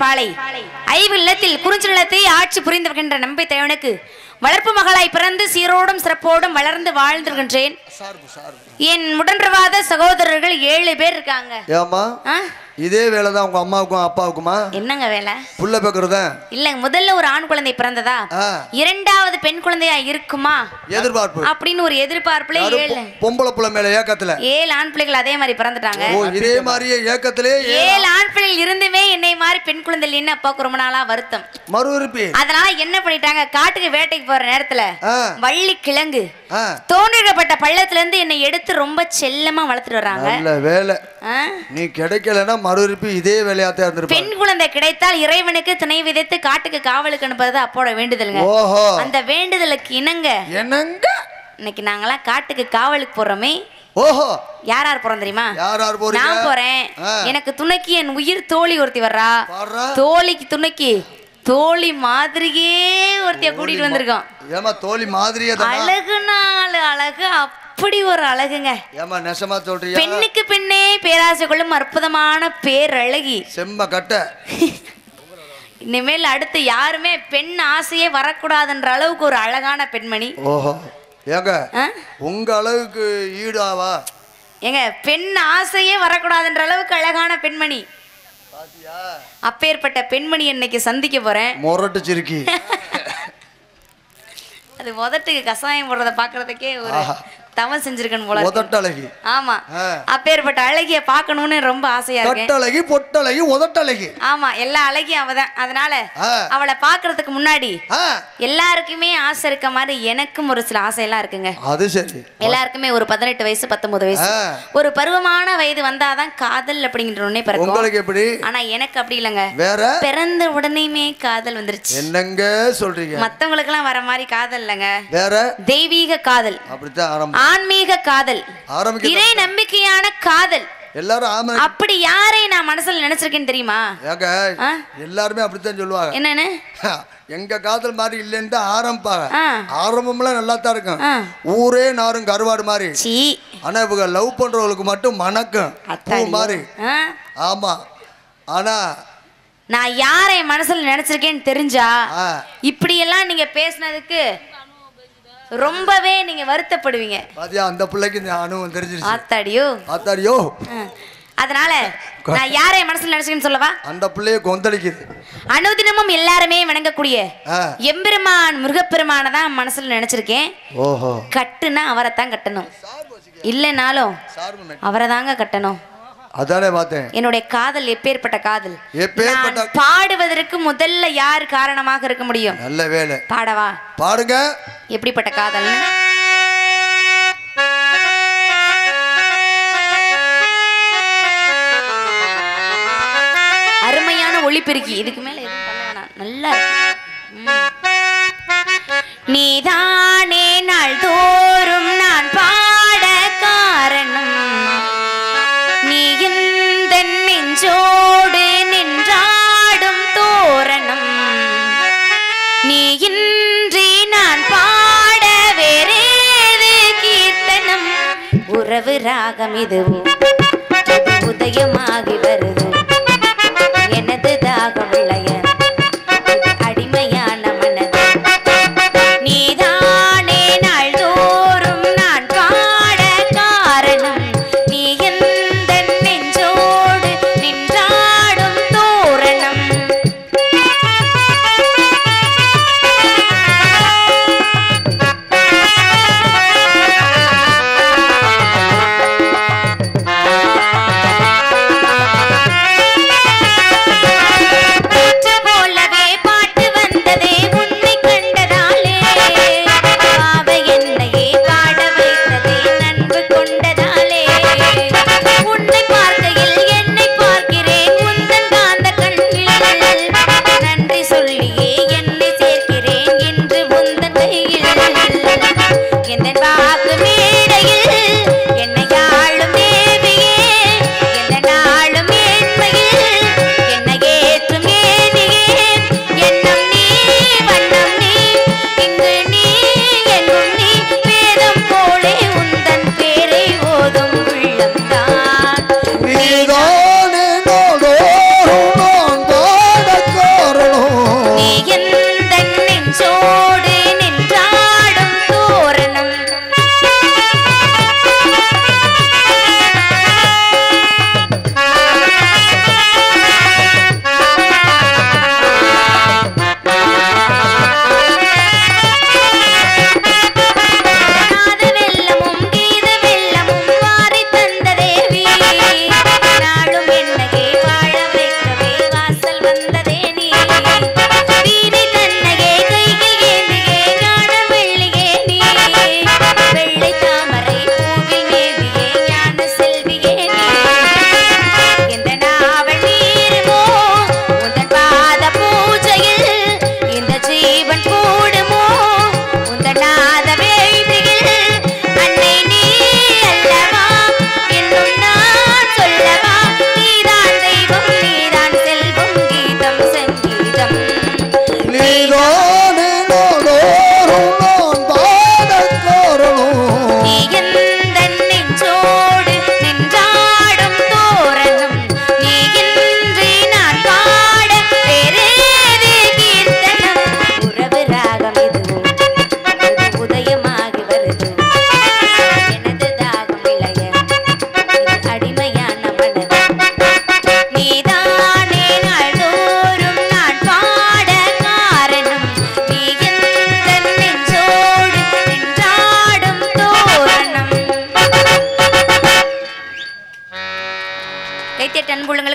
பாலை ஐவு இல்லத்தில் குறிஞ்சி நிலத்தை ஆட்சி புரிந்து வருகின்ற நம்பி தேவனுக்கு வளர்ப்பு மகளாய் பிறந்து சீரோடும் சிறப்போடும் வளர்ந்து வாழ்ந்திருக்கின்றேன் என் முடன்றவாத சகோதரர்கள் ஏழு பேர் இருக்காங்க ஏம்மா ஆ? இதே வேலை தான் உங்க அம்மாவுக்கும் அப்பாவுக்குமா என்னங்க வேலை புள்ள பேக்குறதா இல்ல முதல்ல ஒரு ஆண் குழந்தை பிறந்ததா ஆ. இரண்டாவது பெண் குழந்தையா இருக்குமா எதிர்பார்ப்பு அப்படின்னு ஒரு எதிர்பார்ப்புல யாரு ஏழு பொ- பொம்பளை புள்ள மேல ஏக்கத்துல ஏழு ஆண் பிள்ளைகள் அதே மாதிரி பிறந்துட்டாங்க ஓ இதே மாதிரியே ஏக்கத்திலே ஏ- ஏழு ஆண் பிள்ளைகள் இருந்துமே என்னை மாதிரி பெண் குழந்தை இல்லைன்னு அப்பாவுக்கு ரொம்ப நாளா வருத்தம் மறு உறுப்பி அதனால என்ன பண்ணிட்டாங்க காட்டுக்கு வேட்டைக்கு போற நேரத்துல ஆ. வள்ளி கிழங்கு ஆ தோன்றிடப்பட்ட பள்ளத்துல இருந்து என்னை எடுத்து ரொம்ப செல்லமா வளர்த்துட்டு வர்றாங்க நல்ல வேலை ஆ? நீ கிடைக்கலன்னா மறு உறுப்பி இதே வேலையாத்தான் இருந்திருப்ப பெண் குழந்தை கிடைத்தால் இறைவனுக்கு துணை விதைத்து காட்டுக்கு காவலுக்கு அனுப்புறது அப்போட வேண்டுதலுங்க ஓஹோ அந்த வேண்டுதலுக்கு இணங்க என்னங்க இன்னைக்கு நாங்கெல்லாம் காட்டுக்கு காவலுக்கு போறோமே ஓஹோ யார் யார் போறோம் தெரியுமா யார் யார் போறீங்க நான் போறேன் ஆ. எனக்கு துணைக்கு என் உயிர் தோழி ஒருத்தி வர்றா பாடுறா. தோழிக்கு துணைக்கு தோழி மாதிரியே ஒருத்திய கூட்டிட்டு வந்திருக்கோம் ஏமா தோழி மாதிரியே தானா அழகு நாள் அழகு அப்படி ஒரு அழகுங்க ஏமா நெசமா சொல்றியா பெண்ணுக்கு பெண்ணே பேராசை கொள்ளும் அற்புதமான பேரழகி செம்ம கட்ட இனிமேல் அடுத்து யாருமே பெண் ஆசையே வரக்கூடாதுன்ற அளவுக்கு ஒரு அழகான பெண்மணி ஓஹோ ஏங்க ஆ? உங்க அளவுக்கு ஈடாவா ஏங்க பெண் ஆசையே வரக்கூடாதுன்ற அளவுக்கு அழகான பெண்மணி அப்பேற்பட்ட பெண்மணி இன்னைக்கு சந்திக்க போறேன் முரட்டு சிறுக்கி அது உதட்டுக்கு கசாயம் போடுறத பாக்குறதுக்கே ஒரு ஆஹா. தவம் செஞ்சிருக்கணும் போல இருக்கு. உதட்டழகி ஆமா ஆ. அப்பேற்பட்ட அழகிய பார்க்கணும்னு ரொம்ப ஆசையா இருக்கேன் கட்டழகி பொட்டழகி உதட்டழகி ஆமா எல்லா அழகியும் அவதான் அதனால ஆ. அவளை பாக்குறதுக்கு முன்னாடி ஆ எல்லாருக்குமே ஆசை இருக்க மாதிரி எனக்கும் ஒரு சில ஆசையெல்லாம் இருக்குங்க அது சரி எல்லாருக்குமே ஒரு பதினெட்டு வயசு பத்தொன்பது வயசு ஆ. ஒரு பருவமான வயது வந்தாதான் காதல் அப்படிங்கிற ஒண்ணே பிறக்கும் உங்களுக்கு எப்படி ஆனா எனக்கு அப்படி இல்லைங்க வேற பிறந்த உடனேயுமே காதல் வந்துருச்சு என்னங்க சொல்றீங்க மத்தவங்களுக்கெல்லாம் வர மாதிரி காதல் இல்லைங்க வேற தெய்வீக காதல் அப்படித்தான் ஆரம்பம் ஆன்மீக காதல் ஆரம்பிக்க இறை நம்பிக்கையான காதல் எல்லாரும் ஆமா அப்படி யாரை நான் மனசுல நினைச்சிருக்கேன்னு தெரியுமா ஏங்க ஆ? எல்லாருமே அப்படித்தான் சொல்லுவாங்க என்னன்னு எங்க காதல் மாதிரி இல்லைன்னு தான் ஆரம்பிப்பாங்க ஆ. ஆரம்பம்லாம் நல்லா தான் இருக்கும் ஆ. ஊரே நாரும் கருவாடு மாதிரி சீ ஆனா இவங்க லவ் பண்றவங்களுக்கு மட்டும் மணக்கும் பூ அத்தாடி. மாதிரி ஆ? ஆமா ஆனா நான் யாரை மனசுல நினைச்சிருக்கேன்னு தெரிஞ்சா ஆ, இப்படியெல்லாம் நீங்க பேசுனதுக்கு ரொம்பவே நீங்க வருத்தப்படுவீங்க பாத்தியா அந்த பிள்ளைக்கு இந்த அனுபவம் தெரிஞ்சிருச்சு ஆத்தாடியோ ஆத்தாடியோ ஆ. அதனால நான் யாரை மனசுல நினைச்சிருக்கேன்னு சொல்லவா அந்த பிள்ளைய கொந்தளிக்குது அனுதினமும் எல்லாருமே வணங்கக்கூடிய ஆ. எம்பெருமான் முருகப்பெருமானை தான் மனசுல நினைச்சிருக்கேன் ஓஹோ கட்டுனா அவரைத்தான் கட்டணும் இல்லைனாலும் சார்பு அவரை தாங்க கட்டணும் அதானே பார்த்தேன் என்னுடைய காதல் எப்பேற்பட்ட காதல் எப்பேற்பட்ட- நான் பாடுவதற்கு முதல்ல யார் காரணமாக இருக்க முடியும் நல்ல வேலை பாடவா பாடுங்க எப்படிப்பட்ட காதல் அருமையான ஒளிபெருக்கி இதுக்கு மேல எதுவும் பண்ண வேணாம் நல்லா இருக்கு ம். நீதானே நாள்தோறும் நான் பாட காரணம் நீ இந்த நெஞ்சோடு நின்றாடும் தோரணம் நீ இன்றி நான் பாட வேறேது கீர்த்தனம் உறவு ராகம் இதுவும் உதயமாகி வருது எனது தாகம் உள்ளய அடிமையான மனது நீதானே நாள்தோறும் நான் பாட காரணம் நீ எந்த நெஞ்சோடு நின்றாடும் தோரணம்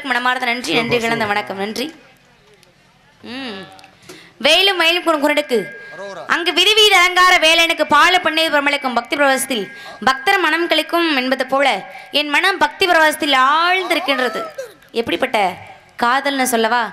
உள்ளங்களுக்கு மனமார்ந்த நன்றி நன்றி கலந்த வணக்கம் நன்றி ம் வேலும் மயிலும் குறு- குரடுக்கு அங்கு விரிவீத அலங்கார வேலனுக்கு பால பண்ணை பிரமலைக்கும் பக்தி பிரவாசத்தில் பக்தர் மனம் கழிக்கும் என்பது போல என் மனம் பக்தி பிரவாசத்தில் ஆழ்ந்திருக்கின்றது எப்படிப்பட்ட காதல்னு சொல்லவா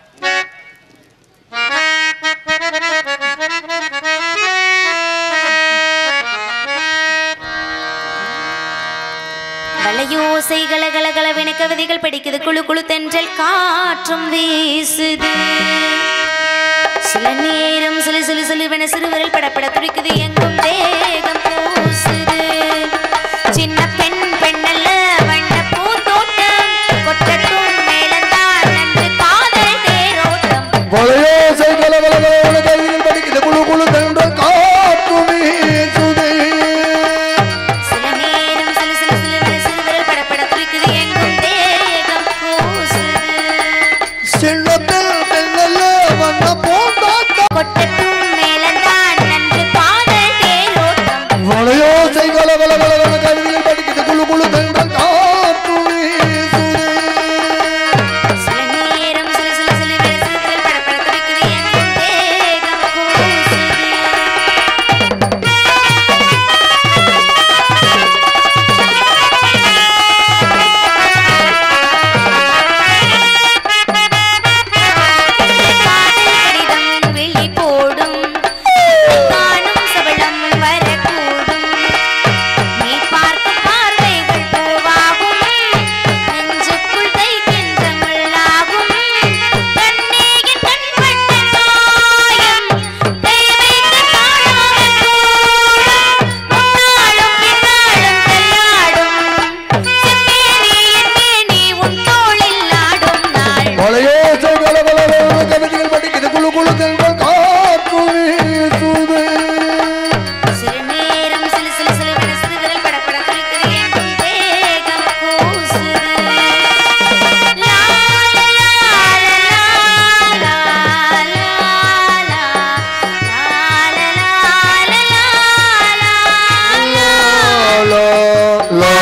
வளையோசை கலகலகலவென கவிதைகள் படிக்குது குழு குழு தென்றல் காற்றும் வீசுது சில நேரம் சிலு சிலு சிலுவென சிறுவிரல் படப்பட துடிக்குது எங்கும் தேகம் பூசுது சின்ன பெண் பெண்ணல்ல வண்ண பூந்தோட்டம் கொட்டட்டும் மேலந்தான் நன்று காதல் தேரோட்டம் வளையோசை கலகலகலவென கையில் படிக்குது குழு குழு தென்றல் காற்று வீசுதே. சில நேரம் சிலு சிலு சிலுவென சிறுவிரல் படப்பட துடிக்குது எங்கும் தேகம் பூசுது சின்னத்தில் பெண்ணல்ல வண்ண பூந்தாட்டம். கொட்டட்டும் மேலந்தான் நன்று காதல் தேரோட்டம் வளையோசை கலகலகலவென கையில் படிக்குது குழு குழு தென்றல் காற்று வீசுதே. சில நேரம் சிலு சிலு சிலுவென சிறுவிரல் படப்பட துடிக்குது எங்கும் தேகம் பூசுது காதல் கடிதம் விழி போடும் காணும் சபலம் வரக்கூடும் நீ பார்க்கும் பார்வைகள் பூவாகும் நெஞ்சுக்குள் தைக்கின்ற முள்ளாகும் கண்ணீரின் கண்பட்ட காயம் தேவைக்கு காணாமல் கூடும் முன்னாலும் பின்னாலும் தள்ளாடும் செம்மேனி என் மேனி உன் தோளில் ஆடும் நாள் வளையோசை கலகலகலவென கவிதைகள் படிக்குது குழு குழு தென்றல் காற்று வீசுதே. சிறு நேரம் சிலு சிலு சிலுவென சிறுவிரல் படபட துடிக்குது எங்கும் தேகம் கூசுது. லா, லா, லா, லா, லா, லா, லா, லா, லா, லா, லா, லா.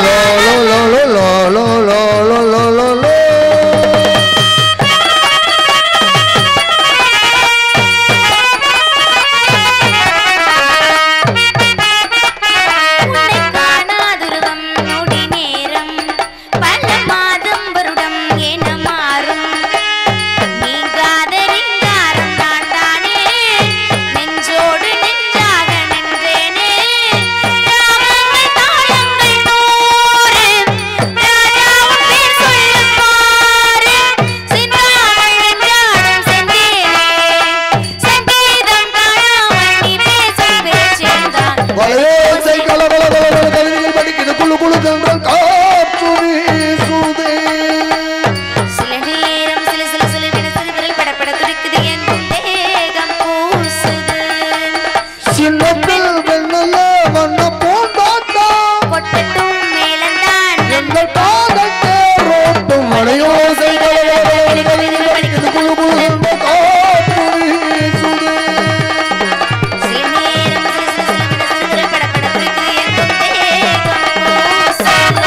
உன்னை காணாதுருவம் நொடி நேரம் பல மாதம் வருடம் என மாறும் நீங்காத ரீங்காரம் நான் தானே நெஞ்சோடு நெஞ்சாக நின்றேனே ராகங்கள் தாளங்கள் நூறு ராஜாவும் பேர் சொல்லும் பாரு சிந்தாமல் வென்றாடும் செந்தேனே சங்கீதம் காணாமல் நீ பேசும் பேச்சேதான் வளையோசை கலகலகலவென கவிதைகள் படிக்குது குழு குழு தென்றல் காற்று வீசுதே. சில நேரம் சில சில சிலுவென சிறுவிரல் படபட துடிக்குது எங்கும் தேகம் பூசுது சின்னத்தில் வெண்ணல்ல வண்ண பூந்தாட்டம். கொட்டட்டும் மேலந்தான் எங்கள் காதல் தேரோட்டம். வளையோசை கலகலகலவென கவிதைகள் படிக்குது குழு குழு தென்றல் காற்று வீசுதே. சில நேரம் சில சில சிலுவென சிறுவிரல் படபட துடிக்குது எங்கும் தேகம் பூசுது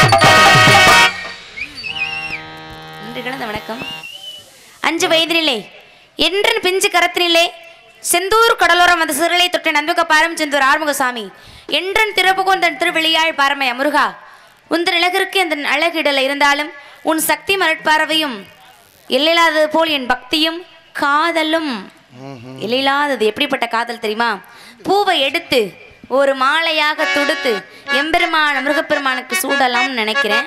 நன்றி கலந்த வணக்கம் அஞ்சு வயதினிலே என்றன் பிஞ்சு கரத்தினிலே செந்தூர் கடலோரம் வந்த சிறுலை தொட்டு நந்துக பாரம் செந்தூர் ஆறுமுகசாமி என்றன் திறப்புகோன் தன் திருவெளியாள் பாரமய முருகா உந்தன் அழகிற்கு அந்த அழகிடல இருந்தாலும் உன் சக்தி மரட்பார்வையும் எல்லையில்லாதது போல் என் பக்தியும் காதலும் எல்லையில்லாதது எப்படிப்பட்ட காதல் தெரியுமா பூவை எடுத்து ஒரு மாலையாக தொடுத்து எம்பெருமான முருகப்பெருமானுக்கு சூடலாம்னு நினைக்கிறேன்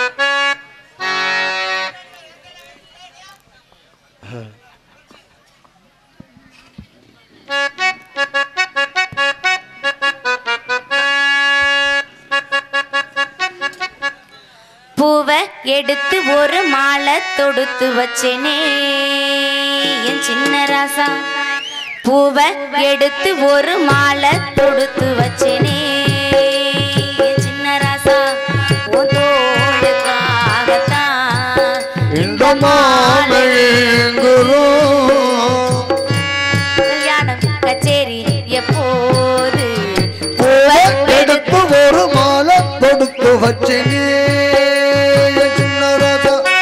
பூவை எடுத்து ஒரு மாலை தொடுத்து வச்சேனே என் சின்ன ராசா பூவை எடுத்து ஒரு மாலை தொடுத்து வச்சேனே என் சின்ன ராசா உன் தோளுக்காகத்தான் இந்த மாலை எங்குறோம் கல்யாணம் கச்சேரி எப்போது பூவை எடுத்து ஒரு மாலை தொடுத்து வச்சேனே என் சின்ன ராஜா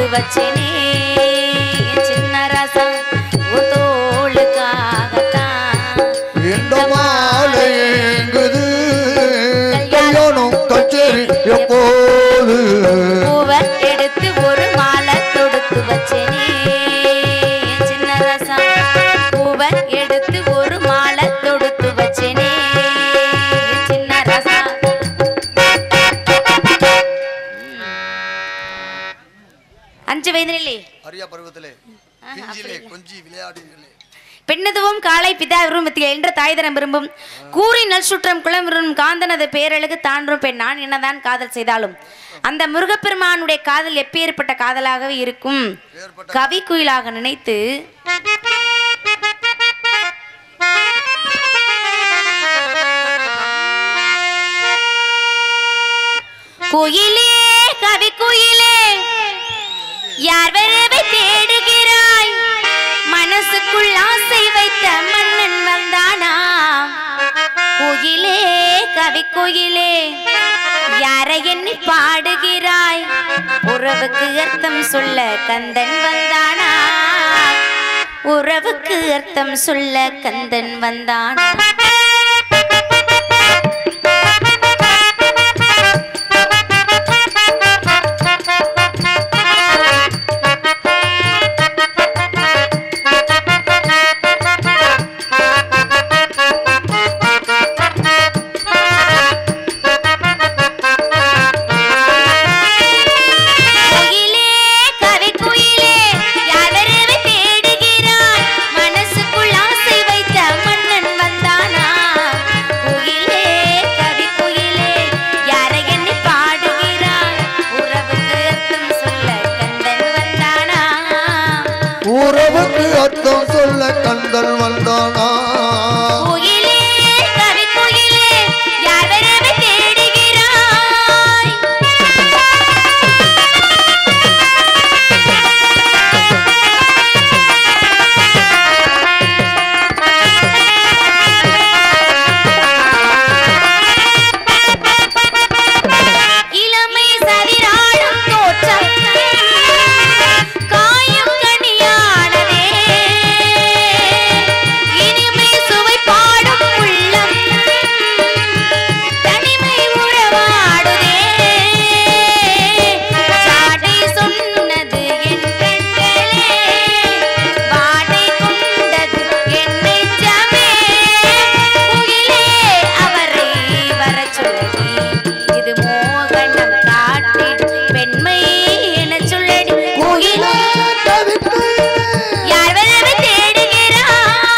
வச்சேனே என் சின்ன ராசா உன் தோளுக்காகத்தான் இந்த மாலை ஏங்குது கல்யாணம் கச்சேரி எப்போது பூவை எடுத்து ஒரு மாலை தொடுத்து வச்சேனே என் சின்ன ராசா பூவை எடுத்து ஒரு மாலை தொடுத்து வச்சேனே என் சின்ன ராசா அஞ்சு வயதிலே அரியா பருவத்திலே பிஞ்சிலே கொஞ்சி விளையாடுகளே பெண்ணதுவும் காலை பிதா விரும்பத்தில் என்ற தாய் தரம் விரும்பும் கூறி நல் சுற்றம் குளம் விரும்பும் காந்தனது பேரழகு தாண்டும் பெண் நான் என்னதான் காதல் செய்தாலும் அந்த முருகப்பெருமானுடைய காதல் எப்பேற்பட்ட காதலாகவே இருக்கும் கவி குயிலாக நினைத்து குயிலே கவி குயிலே யார் வரவை தேடுகிறாய் மனசுக்குள் ஆசை வைத்த மன்னன் வந்தானா குயிலே கவி குயிலே யாரை எண்ணி பாடுகிறாய் உறவுக்கு அர்த்தம் சொல்ல கந்தன் வந்தானா உறவுக்கு அர்த்தம் சொல்ல கந்தன் வந்தானா குயிலே கவி குயிலே யார் வரவை தேடுகிறாய் மனசுக்குள் ஆசை வைத்த மன்னன் வந்தானா குயிலே கவி குயிலே யாரை எண்ணி பாடுகிறாய் உறவுக்கு அர்த்தம் சொல்ல கந்தன் வந்தானா உறவுக்கு அர்த்தம் சொல்ல கந்தன் வந்தானா குயிலே கவி குயிலே யார் வரவை தேடுகிறாய் இளமை சதிராடும் தோற்றம் காயும் கனியானதே இனிமை சுவை பாடும் உள்ளம் தனிமை உறவாடுதே சாடை சொன்னது என் கண்களே வாடை கொண்டது என் நெஞ்சமே குயிலே அவரை வரச் சொல்லடி இது மோகனம் காட்டிடும் பெண்மை எனச் சொல்லடி குயிலே யார் வரவை தேடுகிறாய்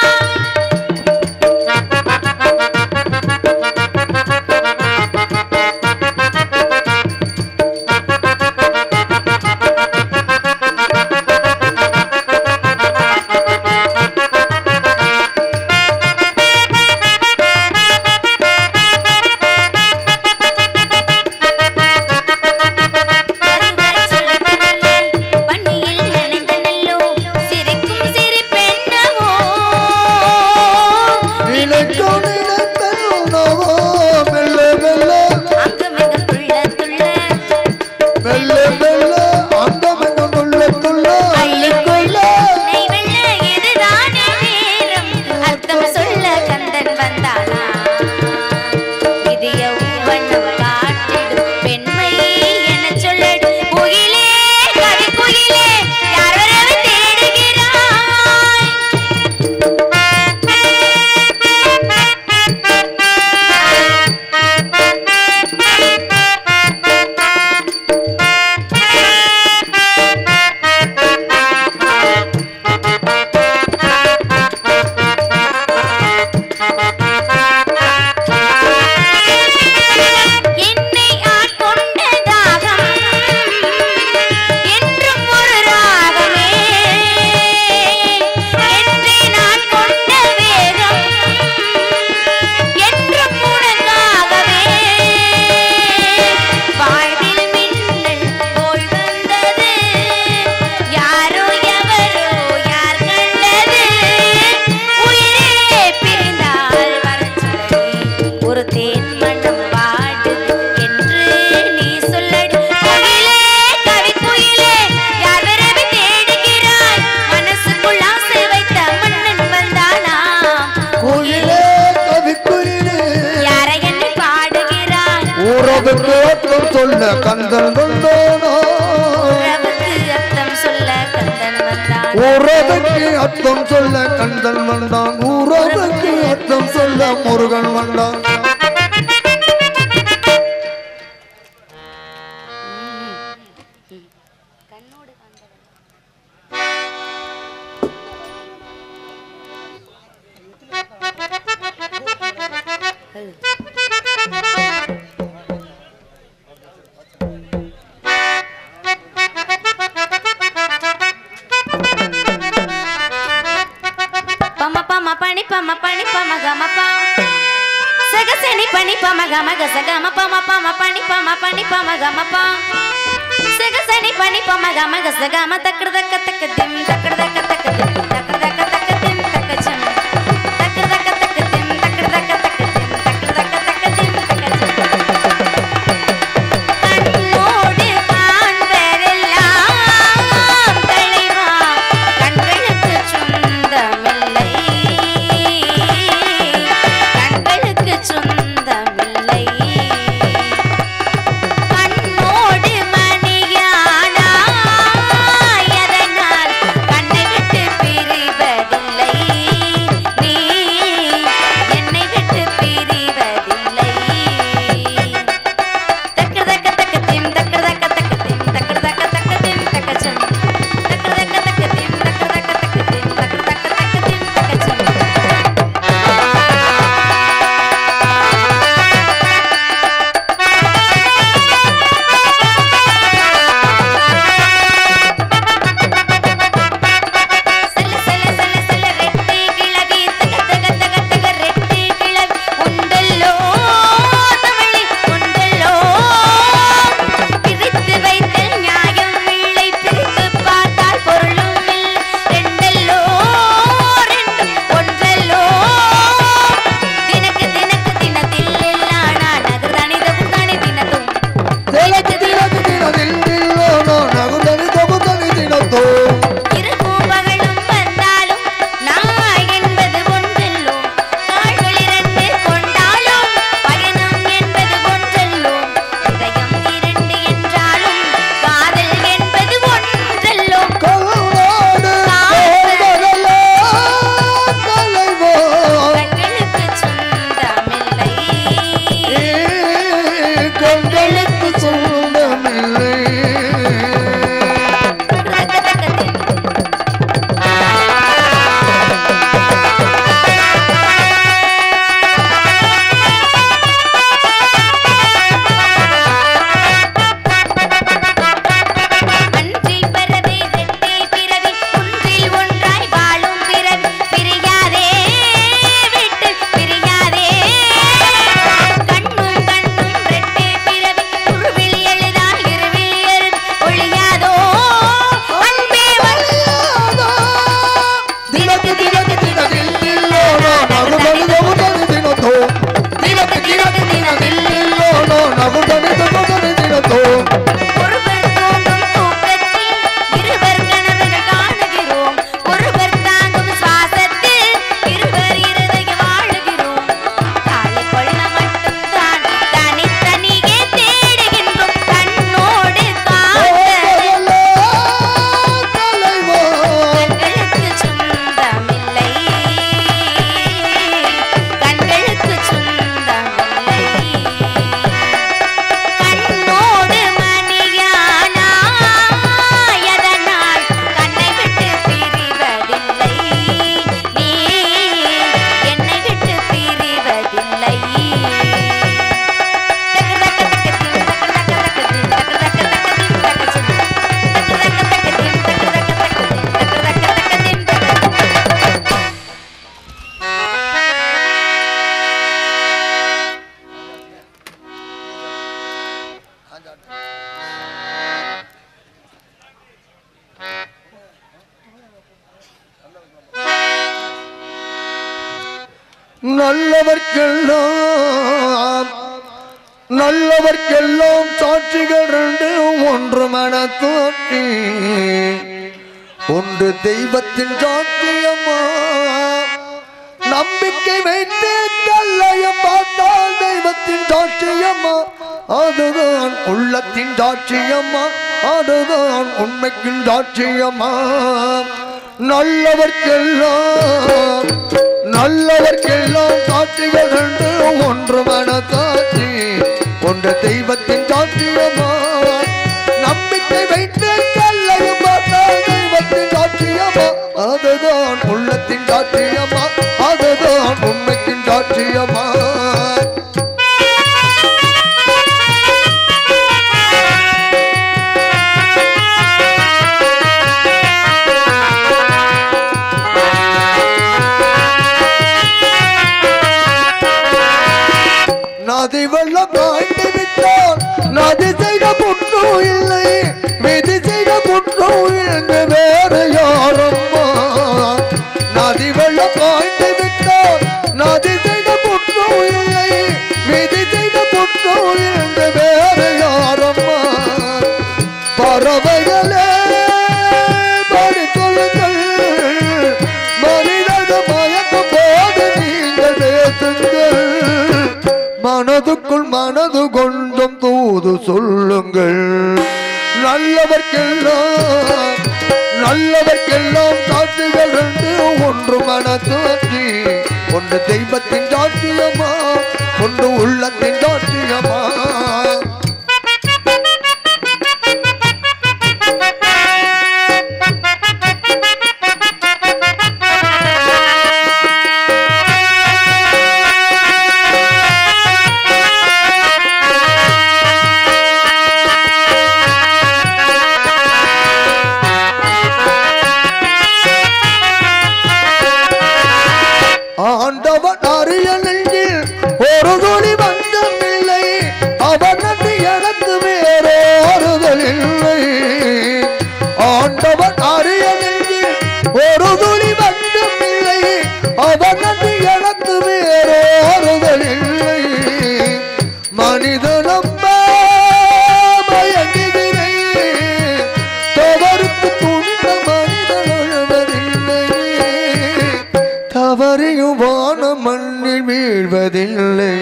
பணியில் நனைந்த நல்லோ சிரிக்கும் சிரிப்பென்னவோ நினைச்சோ நினைத்தோ மெல்ல மெல்ல அங்கமிங்கும் துள்ள துள்ள மெல்ல மெல்ல அந்த மெங்கும் துள்ள துள்ள அள்ளிக்கொள்ள நெய் வெள்ள இதுதானே நேரம் அர்த்தம் சொல்ல கந்தன் வந்தானா இது யௌவனம் காட்டிடும் பெண்மை எனச் சொல்லடி குயிலே கவி குயிலே யார் வரவை தேடுகிறாய் சொல்ல கந்தன் வந்தானோ உறவுக்கு அர்த்தம் சொல்ல கந்தன் வந்தான் உறவுக்கு அர்த்தம் சொல்ல கந்தன் வந்தான் உறவுக்கு அர்த்தம் சொல்ல முருகன் வந்தான் பம பம பனி பம பனி பம கம ப சகசனி பனி பம கம கச கம பம பம பனி பம பனி பம கம ப சகசனி பனி பம கம கச கம தக்கட தக்க தக்க திம் தக்கட தக்க தக்க திம் தக்கட தக்க தக்க திம் தக்க சம் தக்கட தக்க தக்க திம் தக்கட தக்க தக்க திம் தக்கட தக்க தக்க திம் தக்க சம் கண்ணோடு காண்பதெல்லாம் தலைவா கண்களுக்கு சொந்தமில்லை கண்களுக்கு சொந்தமில்லை கண்ணோடு மணியானா எதனால் கண்ணை விட்டு பிரிவதில்லை நீ என்னை விட்டு பிரிவதில்லை தக்க தக்க தக்க திம் தக்க தக்க தக்க திம் தக்க தக்க தக்க திம் தக்க சம் தக்க தக்க தக்க திம் தக்க தக்க தக்க திம் தக்க தக்க தக்க திம் தக்க சம் செல்ல செல்ல செல்ல செல்ல ரெட்டி கிளவி தக தக தக தக ரெட்டி கிளவி உண்டல்லோ தமிழி உண்டல்லோ பிரித்து வைத்த நியாயம் இல்லை பிரித்து பார்த்தால் பொருளும் இல்லை ரெண்டல்லோ ரெண்டும் ஒன்றல்லோ தினக்கு தினக்கு தினத்தில் இல்லானா நகர் தனிதகு தனி தினத்தும் தினக்கு தினக்கு தினதில் நில்லோனோ நகுதனி தொகுதனி தினத்தோ இரவும் பகலும் வந்தாலும் நான் என்பது ஒன்றல்லோ கால்கள் இரண்டு கொண்டாலும் பயணம் என்பது ஒன்றல்லோ இதயம் இரண்டு என்றாலும் காதல் என்பது ஒன்றல்லோ கலவாடு கோதகலா தலைவா கண்களுக்கு சொந்தமில்லை கண்களுக்கு சொந்தமில்லை ரகதகதில் அன்றில் பரவி ரெட்டை பிறவி ஒன்றில் ஒன்றாய் வாழும் பிறவி பிரியாதே விட்டு பிரியாதே கண்ணும் கண்ணும் ரெட்டை பிறவி உருவில் எழுதால் இருவில் எழுது ஒழியாதோ அன்பே அழியாதா. தினக்கு தினக்கு தினதில் நில்லோனோ நகுதனி தொகுதனி தினத்தோ தினக்கு தினக்கு தினதில் நில்லோனோ நகுதனி தொகுதனி தினத்தோ ஒருவர் தூங்கும் தூக்கத்தில் இருவர் கனவுகள் காணுகிறோம் ஒருவர் தாங்கும் சுவாசத்தில் இருவர் இருதய வாழுகிறோம் தாழை கொள்ள மட்டும்தான் தனித்தனியே தேடுகின்றோம் கண்ணோடு காண்பது தலைவா கண்களுக்கு சொந்தமில்லை கண்களுக்கு சொந்தமில்லை கண்ணோடு மணியானா எதனால் கண்ணை விட்டு பிரிவதில்லை நீ என்னை விட்டு பிரிவதில்லை நல்லவர்க்கெல்லாம் நல்லவர்க்கெல்லாம் சாட்சிகள் ரெண்டு ஒன்று மன தோற்றி ஒன்று தெய்வத்தின் சாட்சியம்மா நம்பிக்கை வைத்து கல்லையம் பார்த்தால் தெய்வத்தின் சாட்சியம்மா அதுதான் உள்ளத்தின் சாட்சியம்மா அதுதான் உண்மைக்கும் சாட்சியம்மா நல்லவர்க்கெல்லாம் நல்லவர்க்கெல்லாம் சாட்சிகள் ரெண்டு ஒன்று மனசாட்சி ஒன்று தெய்வத்தின் சாட்சியமா நம்பிக்கை வைத்து கல்லையும் பார்த்தால் தெய்வத்தின் சாட்சியமா அதுதான் உள்ளத்தின் சாட்சியமா அதுதான் உண்மைக்கின் சாட்சியமா நதி வெள்ளம் காய்ந்து விட்டால் நதி செய்த குற்றம் இல்லை விதி செய்த குற்றம் என்று வேறு யாரம்மா நதி வெள்ளம் காய்ந்து விட்டால் நதி செய்த குற்றம் இல்லை விதி செய்த குற்றம் என்று வேறு யாரம்மா பறவைகளே படித்துள்ளுங்கள் மனிதர்கள் மயக்கும் போது நீங்கள் பேசுங்கள் மனதுக்குள் மனது கொண்டும் தூது சொல்லுங்கள் நல்லவர்க்கெல்லாம் நல்லவர்க்கெல்லாம் சாட்சிகள் ரெண்டு ஒன்று மனசாட்சி ஒன்று தெய்வத்தின் சாட்சியமா ஒன்று உள்ளத்தின் சாட்சியமா ஆண்டவன் அறிய நெஞ்சில் ஒரு துளி வந்தம் இல்லை அவன் நன்றி எனக்கு வேறு ஆறுதல் இல்லை ஆண்டவன் அறிய நெஞ்சில் ஒரு துளி வந்தம் இல்லை அவன் நன்றி எனக்கு வேறு ஆறுதல் இல்லை மனித நம்ப மயங்குகிறேன் தவறுக்கு துணிந்த மனிதன் அழுவதில்லை தவறையும் வான மண்ணில் வீழ்வதில்லை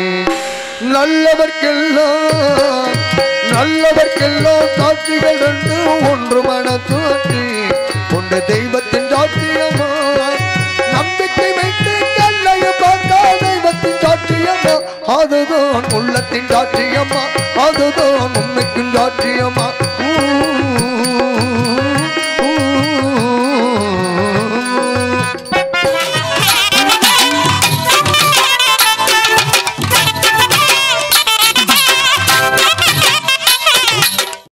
நல்லவர்க்கெல்லாம் நல்லவர்க்கெல்லாம் சாட்சிகள் ரெண்டு ஒன்று மனசாட்சி ஒன்று தெய்வத்தின் சாட்சியமா நம்பிக்கை வைத்து கல்லைய பார்த்தா தெய்வத்தின் சாட்சியமா அதுதான் உள்ளத்தின் சாட்சியமா அது